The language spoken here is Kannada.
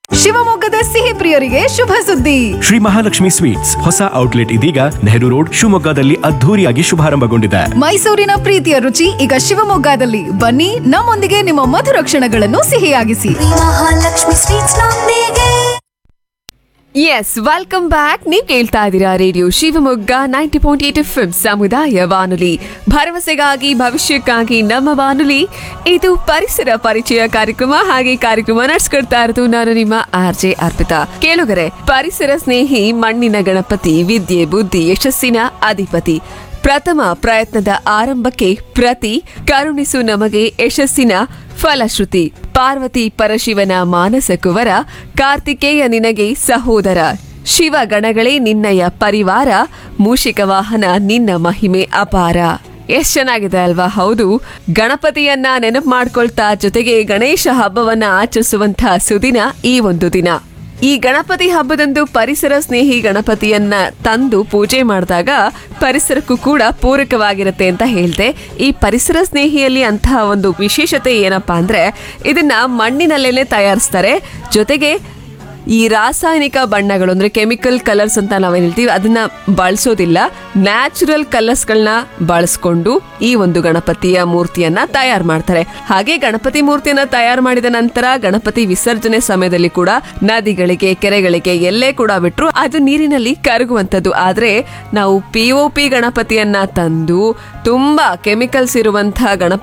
ಶಿವಮೊಗ್ಗದ ಸಿಹಿ ಪ್ರಿಯರಿಗೆ ಶುಭ ಸುದ್ದಿ ಶ್ರೀ ಮಹಾಲಕ್ಷ್ಮಿ ಸ್ವೀಟ್ಸ್ ಹೊಸ ಔಟ್ಲೆಟ್ ಇದೀಗ ನೆಹರು ರೋಡ್ ಶಿವಮೊಗ್ಗದಲ್ಲಿ ಅದ್ಧೂರಿಯಾಗಿ ಶುಭಾರಂಭಗೊಂಡಿದೆ ಮೈಸೂರಿನ ಪ್ರೀತಿಯ ರುಚಿ ಈಗ ಶಿವಮೊಗ್ಗದಲ್ಲಿ ಬನ್ನಿ ನಮ್ಮೊಂದಿಗೆ ನಿಮ್ಮ ಮಧುರ ಕ್ಷಣಗಳನ್ನು ಸಿಹಿಯಾಗಿಸಿ ಮಹಾಲಕ್ಷ್ಮಿ ಸ್ವೀಟ್ಸ್ ನೊಂದಿಗೆ ಎಸ್ ವೆಲ್ಕಮ್ ಬ್ಯಾಕ್ ನೀವು ಕೇಳ್ತಾ ಇದ್ದೀರಾ radio Shivamogga ninety point eight F ಸಮುದಾಯ ಬಾನುಲಿ ಭರವಸೆಗಾಗಿ ಭವಿಷ್ಯಕ್ಕಾಗಿ ನಮ್ಮ ಬಾನುಲಿ ಇದು ಪರಿಸರ ಪರಿಚಯ ಕಾರ್ಯಕ್ರಮ ಹಾಗೆ ಕಾರ್ಯಕ್ರಮ ನಡೆಸ್ಕೊಡ್ತಾ ಇರೋದು ನಾನು ನಿಮ್ಮ ಆರ್ ಜೆ ಅರ್ಪಿತಾ ಕೇಳುಗರೆ ಪರಿಸರ ಸ್ನೇಹಿ ಮಣ್ಣಿನ ಗಣಪತಿ ವಿದ್ಯೆ ಬುದ್ಧಿ ಯಶಸ್ಸಿನ ಅಧಿಪತಿ ಪ್ರಥಮ ಪ್ರಯತ್ನದ ಆರಂಭಕ್ಕೆ ಪ್ರತಿ ಕರುಣಿಸು ನಮಗೆ ಯಶಸ್ಸಿನ ಫಲಶ್ರುತಿ ಪಾರ್ವತಿ ಪರಶಿವನ ಮಾನಸ ಕುವರ ಕಾರ್ತಿಕೇಯ ನಿನಗೆ ಸಹೋದರ ಶಿವ ಗಣಗಳೇ ನಿನ್ನಯ ಪರಿವಾರ ಮೂಷಿಕ ವಾಹನ ನಿನ್ನ ಮಹಿಮೆ ಅಪಾರ ಎಷ್ಟ್ ಚೆನ್ನಾಗಿದೆ ಅಲ್ವಾ ಹೌದು ಗಣಪತಿಯನ್ನ ನೆನಪು ಮಾಡ್ಕೊಳ್ತಾ ಜೊತೆಗೆ ಗಣೇಶ ಹಬ್ಬವನ್ನ ಆಚರಿಸುವಂತ ಸುದಿನ ಈ ಒಂದು ದಿನ ಈ ಗಣಪತಿ ಹಬ್ಬದಂದು ಪರಿಸರ ಸ್ನೇಹಿ ಗಣಪತಿಯನ್ನ ತಂದು ಪೂಜೆ ಮಾಡಿದಾಗ ಪರಿಸರಕ್ಕೂ ಕೂಡ ಪೂರಕವಾಗಿರುತ್ತೆ ಅಂತ ಹೇಳ್ದೆ ಈ ಪರಿಸರ ಸ್ನೇಹಿಯಲ್ಲಿ ಅಂತಹ ಒಂದು ವಿಶೇಷತೆ ಏನಪ್ಪಾ ಅಂದ್ರೆ ಇದನ್ನ ಮಣ್ಣಿನಲ್ಲೇನೆ ತಯಾರಿಸ್ತಾರೆ ಜೊತೆಗೆ ಈ ರಾಸಾಯನಿಕ ಬಣ್ಣಗಳು ಅಂದ್ರೆ ಕೆಮಿಕಲ್ ಕಲರ್ಸ್ ಅಂತ ನಾವೇನ್ ಹೇಳ್ತೀವಿ ಅದನ್ನ ಬಳಸೋದಿಲ್ಲ ನ್ಯಾಚುರಲ್ ಕಲರ್ಸ್ಗಳನ್ನ ಬಳಸ್ಕೊಂಡು ಈ ಒಂದು ಗಣಪತಿಯ ಮೂರ್ತಿಯನ್ನ ತಯಾರು ಮಾಡ್ತಾರೆ ಹಾಗೆ ಗಣಪತಿ ಮೂರ್ತಿಯನ್ನ ತಯಾರು ಮಾಡಿದ ನಂತರ ಗಣಪತಿ ವಿಸರ್ಜನೆ ಸಮಯದಲ್ಲಿ ಕೂಡ ನದಿಗಳಿಗೆ ಕೆರೆಗಳಿಗೆ ಎಲ್ಲೇ ಕೂಡ ಬಿಟ್ರು ಅದು ನೀರಿನಲ್ಲಿ ಕರಗುವಂತದ್ದು ಆದ್ರೆ ನಾವು ಪಿ ಒ ಪಿ ಗಣಪತಿಯನ್ನ ತಂದು ತುಂಬಾ ಕೆಮಿಕಲ್ಸ್ ಇರುವಂತಹ ಗಣಪತಿ